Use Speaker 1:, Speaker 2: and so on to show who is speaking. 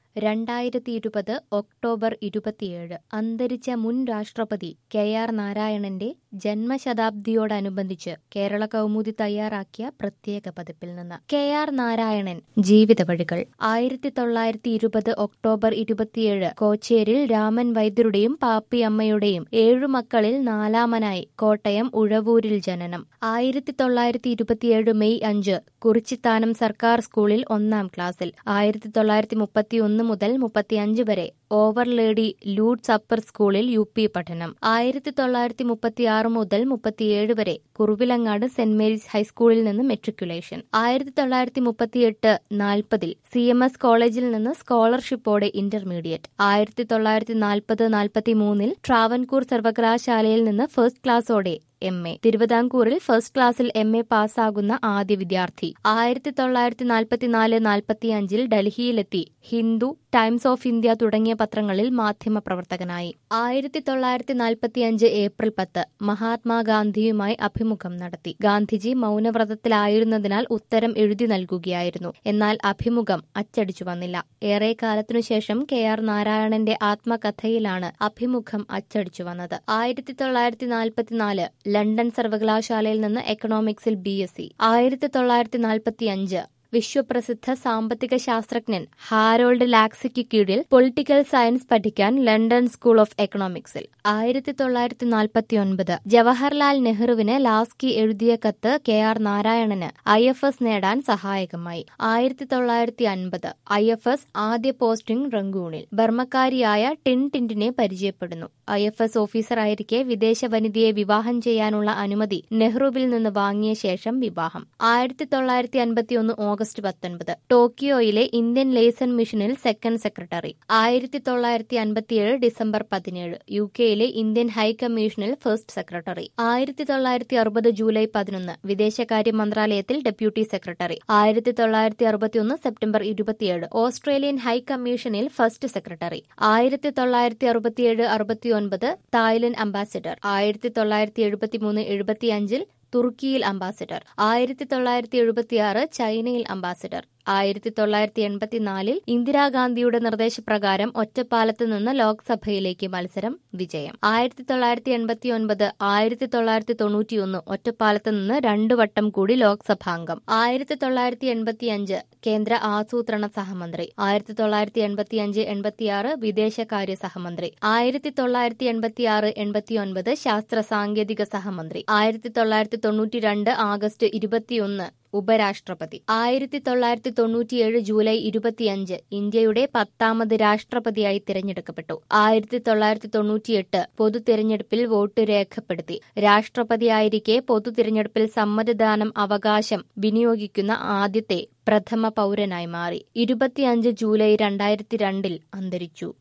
Speaker 1: രണ്ടായിരത്തി ഇരുപത് ഒക്ടോബർ ഇരുപത്തിയേഴ് അന്തരിച്ച മുൻ രാഷ്ട്രപതി കെ ആർ നാരായണന്റെ ജന്മശതാബ്ദിയോടനുബന്ധിച്ച് കേരള കൗമുദി തയ്യാറാക്കിയ പ്രത്യേക പതിപ്പിൽ നിന്ന് കെ ആർ നാരായണൻ ജീവിത വഴികൾ ആയിരത്തി തൊള്ളായിരത്തി ഇരുപത് ഒക്ടോബർ ഇരുപത്തിയേഴ് കോച്ചേരിൽ രാമൻ വൈദ്യരുടെയും പാപ്പിയമ്മയുടെയും ഏഴു മക്കളിൽ നാലാമനായി കോട്ടയം ഉഴവൂരിൽ ജനനം ആയിരത്തി തൊള്ളായിരത്തി ഇരുപത്തിയേഴ് മെയ് അഞ്ച് കുറിച്ചിത്താനം സർക്കാർ സ്കൂളിൽ ഒന്നാം ക്ലാസ്സിൽ ആയിരത്തി തൊള്ളായിരത്തി മുപ്പത്തിയൊന്ന് മുതൽ മുപ്പത്തിയഞ്ച് വരെ ഓവർ ലേഡി ലൂഡ്സ് അപ്പർ സ്കൂളിൽ യു പി പഠനം ആയിരത്തി തൊള്ളായിരത്തി മുപ്പത്തിയാറ് മുതൽ മുപ്പത്തിയേഴ് വരെ കുറുവിലങ്ങാട് സെന്റ് മേരീസ് ഹൈസ്കൂളിൽ നിന്ന് മെട്രിക്കുലേഷൻ ആയിരത്തി തൊള്ളായിരത്തി മുപ്പത്തിയെട്ട് നാൽപ്പതിൽ സി എം എസ് കോളേജിൽ നിന്ന് സ്കോളർഷിപ്പോടെ ഇന്റർമീഡിയറ്റ് ആയിരത്തി തൊള്ളായിരത്തി നാൽപ്പത് നാൽപ്പത്തി മൂന്നിൽ ട്രാവൻകൂർ സർവകലാശാലയിൽ നിന്ന് ഫസ്റ്റ് ക്ലാസ്സോടെ എം എ തിരുവിതാംകൂറിൽ ഫസ്റ്റ് ക്ലാസ്സിൽ എം എ പാസ്സാകുന്ന ആദ്യ വിദ്യാർത്ഥി ആയിരത്തി തൊള്ളായിരത്തി നാൽപ്പത്തിനാല് നാൽപ്പത്തിയഞ്ചിൽ ഡൽഹിയിലെത്തി ഹിന്ദു ടൈംസ് ഓഫ് ഇന്ത്യ തുടങ്ങിയ പത്രങ്ങളിൽ മാധ്യമ പ്രവർത്തകനായി ആയിരത്തി തൊള്ളായിരത്തി നാൽപ്പത്തിയഞ്ച് ഏപ്രിൽ പത്ത് മഹാത്മാഗാന്ധിയുമായി അഭിമുഖം നടത്തി ഗാന്ധിജി മൗനവ്രതത്തിലായിരുന്നതിനാൽ ഉത്തരം എഴുതി നൽകുകയായിരുന്നു എന്നാൽ അഭിമുഖം അച്ചടിച്ചു വന്നില്ല ഏറെ കാലത്തിനുശേഷം കെ ആർ നാരായണന്റെ ആത്മകഥയിലാണ് അഭിമുഖം അച്ചടിച്ചു വന്നത് ആയിരത്തി തൊള്ളായിരത്തി നാൽപ്പത്തിനാല് ലണ്ടൻ സർവകലാശാലയിൽ നിന്ന് എക്കണോമിക്സിൽ ബി എസ് സി ആയിരത്തി തൊള്ളായിരത്തി നാൽപ്പത്തി അഞ്ച് വിശ്വപ്രസിദ്ധ സാമ്പത്തിക ശാസ്ത്രജ്ഞൻ ഹാരോൾഡ് ലാക്സിക്ക് കീഴിൽ പൊളിറ്റിക്കൽ സയൻസ് പഠിക്കാൻ ലണ്ടൻ സ്കൂൾ ഓഫ് എക്കണോമിക്സിൽ ആയിരത്തി തൊള്ളായിരത്തി നാൽപ്പത്തി ഒൻപത് ജവഹർലാൽ നെഹ്റുവിന് ലാസ്കി എഴുതിയ കത്ത് കെ ആർ നാരായണന് ഐ എഫ് എസ് നേടാൻ സഹായകമായി ആയിരത്തി തൊള്ളായിരത്തി അൻപത് ഐ എഫ് എസ് ആദ്യ പോസ്റ്റിംഗ് റംഗൂണിൽ ബർമ്മക്കാരിയായ ടിൻ ടിൻറ്റിനെ പരിചയപ്പെടുന്നു ഐ എഫ് എസ് ഓഫീസറായിരിക്കെ വിദേശ വനിതയെ വിവാഹം ചെയ്യാനുള്ള അനുമതി നെഹ്റുവിൽ നിന്ന് വാങ്ങിയ ശേഷം വിവാഹം ആയിരത്തി തൊള്ളായിരത്തി അൻപത്തിയൊന്ന് ഓഗസ്റ്റ് പത്തൊൻപത് ടോക്കിയോയിലെ ഇന്ത്യൻ ലേസൺ മിഷനിൽ സെക്കൻഡ് സെക്രട്ടറി ആയിരത്തി തൊള്ളായിരത്തി അൻപത്തിയേഴ് ഡിസംബർ പതിനേഴ് യു കെയിലെ ഇന്ത്യൻ ഹൈക്കമ്മീഷനിൽ ഫസ്റ്റ് സെക്രട്ടറി ആയിരത്തി തൊള്ളായിരത്തി അറുപത് ജൂലൈ പതിനൊന്ന് വിദേശകാര്യ മന്ത്രാലയത്തിൽ ഡെപ്യൂട്ടി സെക്രട്ടറി ആയിരത്തി തൊള്ളായിരത്തി അറുപത്തിയൊന്ന് സെപ്റ്റംബർ ഇരുപത്തിയേഴ് ഓസ്ട്രേലിയൻ ഹൈക്കമ്മീഷനിൽ ഫസ്റ്റ് സെക്രട്ടറി ആയിരത്തി തൊള്ളായിരത്തി അറുപത്തിയേഴ് അറുപത്തിയൊൻപത് തായ്ലൻഡ് അംബാസിഡർ ആയിരത്തി തൊള്ളായിരത്തി എഴുപത്തിമൂന്ന് എഴുപത്തിയഞ്ചിൽ തുർക്കിയിൽ അംബാസിഡർ ആയിരത്തി തൊള്ളായിരത്തി എഴുപത്തിയാറ് ചൈനയിൽ അംബാസിഡർ ആയിരത്തി തൊള്ളായിരത്തി എൺപത്തിനാലിൽ ഇന്ദിരാഗാന്ധിയുടെ നിർദ്ദേശപ്രകാരം ഒറ്റപ്പാലത്ത് നിന്ന് ലോക്സഭയിലേക്ക് മത്സരം വിജയം ആയിരത്തി തൊള്ളായിരത്തി എൺപത്തി ഒൻപത് ആയിരത്തി തൊള്ളായിരത്തി തൊണ്ണൂറ്റിയൊന്ന് ഒറ്റപ്പാലത്ത് നിന്ന് രണ്ടു വട്ടം കൂടി ലോക്സഭാംഗം ആയിരത്തി തൊള്ളായിരത്തി എൺപത്തിയഞ്ച് കേന്ദ്ര ആസൂത്രണ സഹമന്ത്രി ആയിരത്തി തൊള്ളായിരത്തി എൺപത്തിയഞ്ച് എൺപത്തിയാറ് വിദേശകാര്യ സഹമന്ത്രി ആയിരത്തി തൊള്ളായിരത്തി എൺപത്തിയാറ് എൺപത്തിയൊൻപത് ശാസ്ത്ര സാങ്കേതിക സഹമന്ത്രി ആയിരത്തി തൊള്ളായിരത്തി തൊണ്ണൂറ്റിരണ്ട് ആഗസ്റ്റ് ഇരുപത്തിയൊന്ന് ഉപരാഷ്ട്രപതി ആയിരത്തി തൊള്ളായിരത്തി തൊണ്ണൂറ്റിയേഴ് ജൂലൈ ഇരുപത്തിയഞ്ച് ഇന്ത്യയുടെ പത്താമത് രാഷ്ട്രപതിയായി തിരഞ്ഞെടുക്കപ്പെട്ടു ആയിരത്തി തൊള്ളായിരത്തി തൊണ്ണൂറ്റിയെട്ട് പൊതു തിരഞ്ഞെടുപ്പിൽ വോട്ട് രേഖപ്പെടുത്തി രാഷ്ട്രപതിയായിരിക്കെ പൊതു തിരഞ്ഞെടുപ്പിൽ സമ്മതിദാനം അവകാശം വിനിയോഗിക്കുന്ന ആദ്യത്തെ പ്രഥമ പൗരനായി മാറി ഇരുപത്തിയഞ്ച് ജൂലൈ രണ്ടായിരത്തി രണ്ടിൽ അന്തരിച്ചു